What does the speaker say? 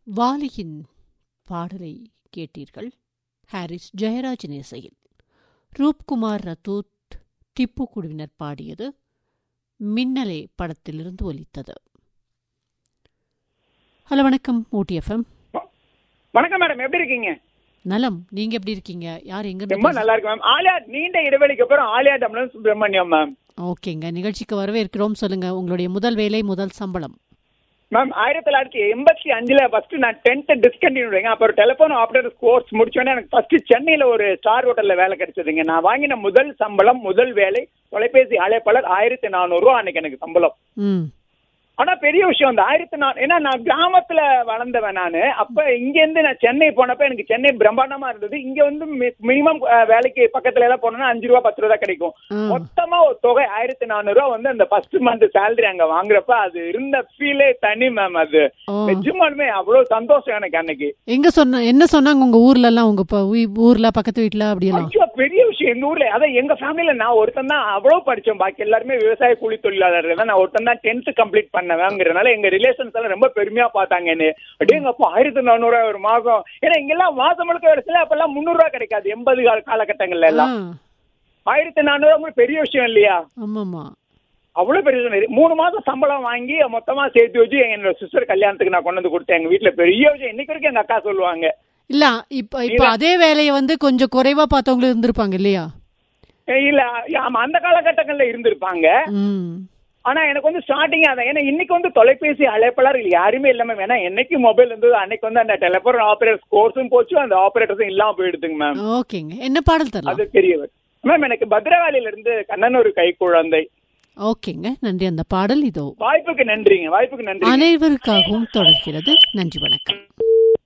வாலியின் பாடலை கேட்டீர்கள் ஹாரிஸ் ஜெயராஜின் இசையில் ரூப்குமார் ரத்தூத் திப்பு குழுவினர் பாடியது மின்னலே படத்திலிருந்து ஒலித்தது ஹலோ வணக்கம் ஊட்டி எஃப்எம் வணக்கம் மேடம் எப்படி இருக்கீங்க நலம் நீங்க எப்படி இருக்கீங்க யார் எங்க ரொம்ப நல்லா இருக்கு மேம் ஆலியா நீண்ட இடைவெளிக்கு அப்புறம் ஆலியா டம்ளன் சுப்பிரமணியம் மேம் ஓகேங்க நிகழ்ச்சிக்கு வரவேற்கிறோம் சொல்லுங்க உங்களுடைய முதல் வேலை முதல் சம்பளம் மேம் ஆயிரத்தி தொள்ளாயிரத்தி எண்பத்தி அஞ்சுல ஃபர்ஸ்ட் நான் டென்த் டிஸ்கண்டினியூ அப்புறம் டெலிபோன் ஆபரேட்டர் கோர்ஸ் முடிச்சோடனே எனக்கு ஃபர்ஸ்ட் சென்னையில ஒரு ஸ்டார் ஹோட்டல்ல வேலை கிடைச்சதுங்க நான் வாங்கின முதல் சம்பளம் முதல் வேலை தொலைபேசி அழைப்பாளர் ஆயிரத்தி நானூறு ரூபா அன்னைக்கு எனக்கு சம்பளம் ம் ஆனா பெரிய விஷயம் அந்த ஆயிரத்தி நான் ஏன்னா நான் கிராமத்துல வளர்ந்தவன் நானு அப்ப இங்க இருந்து நான் சென்னை போனப்ப எனக்கு சென்னை பிரம்மாண்டமா இருந்தது இங்க வந்து மினிமம் வேலைக்கு பக்கத்துல எல்லாம் போனோம்னா அஞ்சு ரூபா பத்து ரூபா கிடைக்கும் ம். மொத்தமா ஒரு தொகை ஆயிரத்தி நானூறு ரூபா வந்து அந்த ஃபர்ஸ்ட் மந்த் சேலரி அங்க வாங்குறப்ப அது இருந்த ஃபீலே தனி மேம் அது ஓ. நிஜமாலுமே அவ்வளவு சந்தோஷம் எனக்கு அன்னைக்கு எங்க சொன்ன என்ன சொன்னாங்க உங்க ஊர்ல எல்லாம் உங்க ப- ஊ- ஊர்ல பக்கத்து வீட்ல அப்படியெல்லாம் ஐயோ பெரிய விஷயம் எங்க ஊர்ல அதான் எங்க ஃபேமிலில நான் ஒருத்தன் தான் அவ்வளவு படிச்சோம் பாக்கி எல்லாருமே விவசாய கூலி தொழிலாளர்கள் தான் நான் ஒருத்தன் தான் டென்த் கம்ப்ளீட் பண்ணவேங்கிறனால எங்க ரிலேஷன்ஸ் எல்லாம் ரொம்ப பெருமையா பார்த்தாங்க என்ன அப்படியே அப்போ ஆயிரத்தி நானூறு ஒரு மாசம் ஏன்னா இங்கெல்லாம் மாசம் முழுக்க வருஷத்துல அப்பெல்லாம் முந்நூறு ரூபாய் கிடைக்காது எண்பது கால காலகட்டங்கள்ல எல்லாம் ஆ, ஆயிரத்தி நானூறு பெரிய விஷயம் இல்லையா ஆமாமா அவ்வளவு பெரிய விஷயம் இல்ல. மூணு மாசம் சம்பளம் வாங்கி மொத்தமா சேர்த்து வச்சு என்னோட சிஸ்டர் கல்யாணத்துக்கு நான் கொண்டு வந்து கொடுத்தேன் எங்க வீட்டுல பெரிய விஷயம் இன்னைக்கு வரைக்கும் எங்க அக்கா சொல்லுவாங்க இல்ல இப்ப இப்ப அதே வேலையை வந்து கொஞ்சம் குறைவா பார்த்தவங்களும் இருந்திருப்பாங்க இல்லையா ஏய், இல்ல ஆமா அந்த காலகட்டங்கள்ல இருந்திருப்பாங்க ம் ஆனா எனக்கு வந்து ஸ்டார்டிங் அதான் ஏன்னா இன்னைக்கு வந்து தொலைபேசி அழைப்பாளர் யாருமே இல்லாம ஏன்னா என்னைக்கு மொபைல் இருந்தது அன்னைக்கு வந்து அந்த டெலிபோன் ஆபரேட்டர் கோர்ஸும் போச்சு அந்த ஆபரேட்டர்ஸும் இல்லாம போயிடுதுங்க மேம் ஓகேங்க என்ன பாடல் தரலாம் அது தெரியவர் மேம் எனக்கு பத்ரகாளியில இருந்து கண்ணன் ஒரு கை குழந்தை ஓகேங்க நன்றி அந்த பாடல் இதோ வாய்ப்புக்கு நன்றிங்க வாய்ப்புக்கு நன்றி அனைவருக்காகவும் தொடர்கிறது நன்றி வணக்கம்